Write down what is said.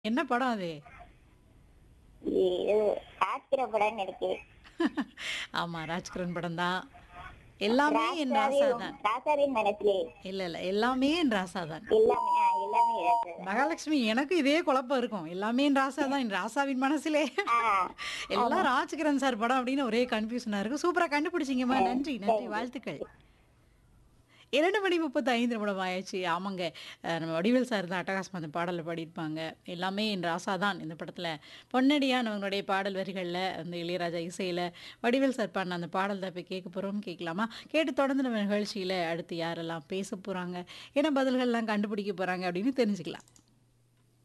என்ன படம் அது? இது ஆத்திர படம்னு இருக்கு ஆமா, ராஜ்கிரண் படம் தான். எல்லாமே என் ராசா ராசாவே தான். ராசாவின் மனசிலே இல்ல, இல்ல. எல்லாமே என் ராசா தான். எல்லாமே ஆ, எல்லாமே ராசா தான். மகாலட்சுமி எனக்கும் இதே குழப்பம் இருக்கும். எல்லாமே என் ராசா தான். என் ராசாவின் மனசிலே. ஆ, எல்லாம் ராஜ்கிரண் சார் படம் அப்படின்னு ஒரே கன்ஃபியூஷனா இருக்கு. சூப்பரா கண்டுபிடிச்சீங்கம்மா. நன்றி, நன்றி. வாழ்த்துக்கள். 2 மணி 35 நிமிடம் ஆயாச்சு. ஆமாங்க. அ நம்ம வடிவேல் சார் தான் அட்டகாசமா அந்த பாடல பாடியிருப்பாங்க. எல்லாமே என் ராசா தான் இந்த படத்துல. பொன்னடியான் அவங்களுடைய பாடல் வரிகள்ல அந்த இளையராஜா இசையில வடிவேல் சார் பாடின அந்த பாடல் தான் இப்ப கேட்க போறோம். கேட்கலாமா? கேட்டு தொடர்ந்து நம்ம நிகழ்ச்சியில அடுத்து யாரெல்லாம் பேச போறாங்க? என்ன பதில்கள்லாம் கண்டுபிடிக்க போறாங்க அப்படின்னு தெரிஞ்சுக்கலாம்.